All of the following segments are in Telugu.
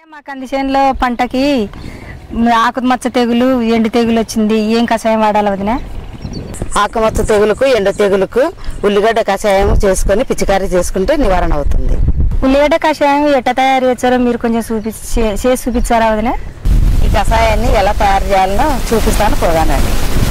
మా కంది చేనులో పంటకి ఆకుమచ్చ తెగులు ఎండు తెగులు వచ్చింది ఏం కషాయం వాడాలి వదిన ఆకుమచ్చ తెగులుకు ఎండ తెగులుకు ఉల్లిగడ్డ కషాయం చేసుకొని పిచికారీ చేసుకుంటే నివారణ అవుతుంది ఉల్లిగడ్డ కషాయం ఎట్ట తయారు చేస్తారో మీరు కొంచెం చూపించి చే- చేసి చూపించారా వదిన ఈ కషాయాన్ని ఎలా తయారు చేయాలనో చూపిస్తాను పోదానండి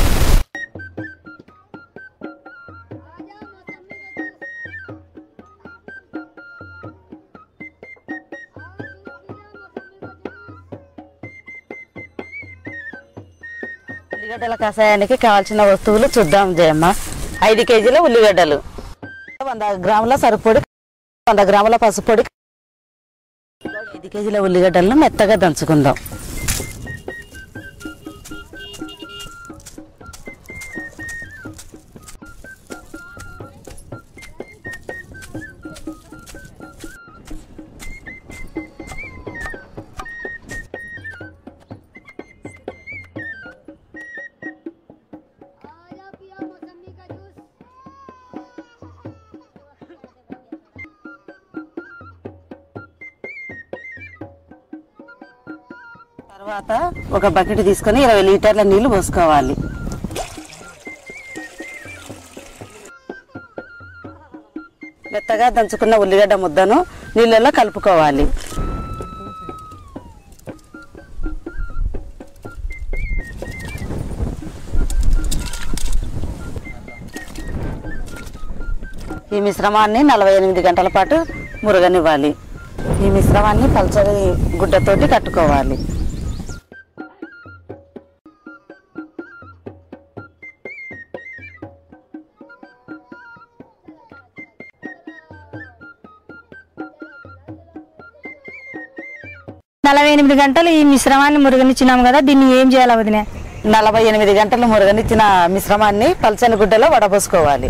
ఉల్లిగడ్డల కషాయానికి కావాల్సిన వస్తువులు చూద్దాం జయమ్మ ఐదు కేజీల ఉల్లిగడ్డలు వంద గ్రాముల సరుపొడి వంద గ్రాముల పసుపు పొడి ఐదు కేజీల ఉల్లిగడ్డలను మెత్తగా దంచుకుందాం తర్వాత ఒక బకెట్ తీసుకొని ఇరవై లీటర్ల నీళ్లు పోసుకోవాలి మెత్తగా దంచుకున్న ఉల్లిగడ్డ ముద్దను నీళ్ళల్లో కలుపుకోవాలి ఈ మిశ్రమాన్ని నలభై ఎనిమిది గంటల పాటు మురగనివ్వాలి ఈ మిశ్రమాన్ని పల్చని గుడ్డతోటి కట్టుకోవాలి నలభై ఎనిమిది గంటలు ఈ మిశ్రమాన్ని మురుగనిచ్చినాం కదా దీన్ని ఏం చేయాలి వదిన నలభై ఎనిమిది గంటలు మురగనిచ్చిన మిశ్రమాన్ని పల్చని గుడ్డలో వడబోసుకోవాలి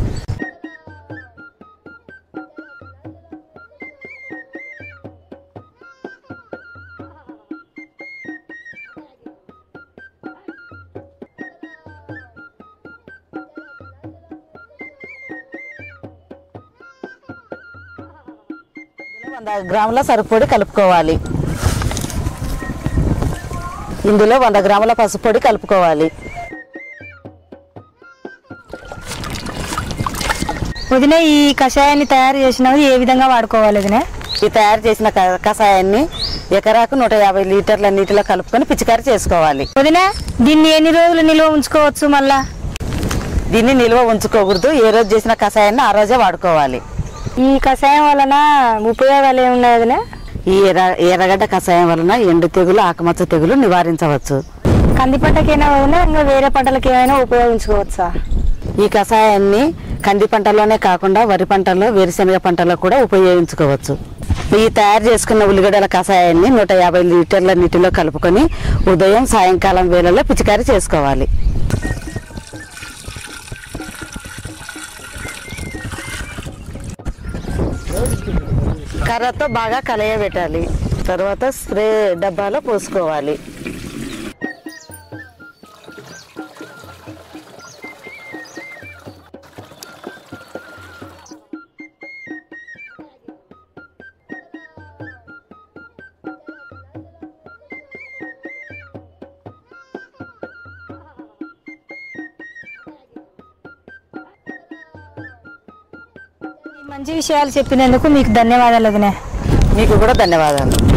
వంద గ్రాముల సరుపొడి కలుపుకోవాలి ఇందులో వంద గ్రాముల పసుపు పొడి కలుపుకోవాలి వదిన ఈ కషాయాన్ని తయారు చేసినది ఏ విధంగా వాడుకోవాలి వదిన ఈ తయారు చేసిన క- కషాయాన్ని ఎకరాకు నూట యాభై లీటర్ల నీటిలో కలుపుకొని పిచికారి చేసుకోవాలి వదిన దీన్ని ఎన్ని రోజులు నిల్వ ఉంచుకోవచ్చు మళ్ళా దీన్ని నిల్వ ఉంచుకోకూడదు ఏ రోజు చేసిన కషాయాన్ని ఆ రోజే వాడుకోవాలి ఈ కషాయం వలన ఉపయోగాలు ఏమున్నాయి వదిన ఈ ఎర్ర ఎర్రగడ్డ కషాయం వలన ఎండు తెగులు ఆకుమచ్చ తెగులు నివారించవచ్చు కంది పంటకైనా వదిన ఇంకా వేరే పంటలకు ఏమైనా ఉపయోగించుకోవచ్చా ఈ కషాయాన్ని కంది పంటలోనే కాకుండా వరి పంటలో వేరుశనగ పంటలో కూడా ఉపయోగించుకోవచ్చు ఈ తయారు చేసుకున్న ఉల్లిగడ్డల కషాయాన్ని నూట యాభై లీటర్ల నీటిలో కలుపుకొని ఉదయం సాయంకాలం వేళల్లో పిచికారీ చేసుకోవాలి కర్రతో బాగా కలయబెట్టాలి తర్వాత స్ప్రే డబ్బాలో పోసుకోవాలి ఈ మంచి విషయాలు చెప్పినందుకు మీకు ధన్యవాదాలు వదిన మీకు కూడా ధన్యవాదాలు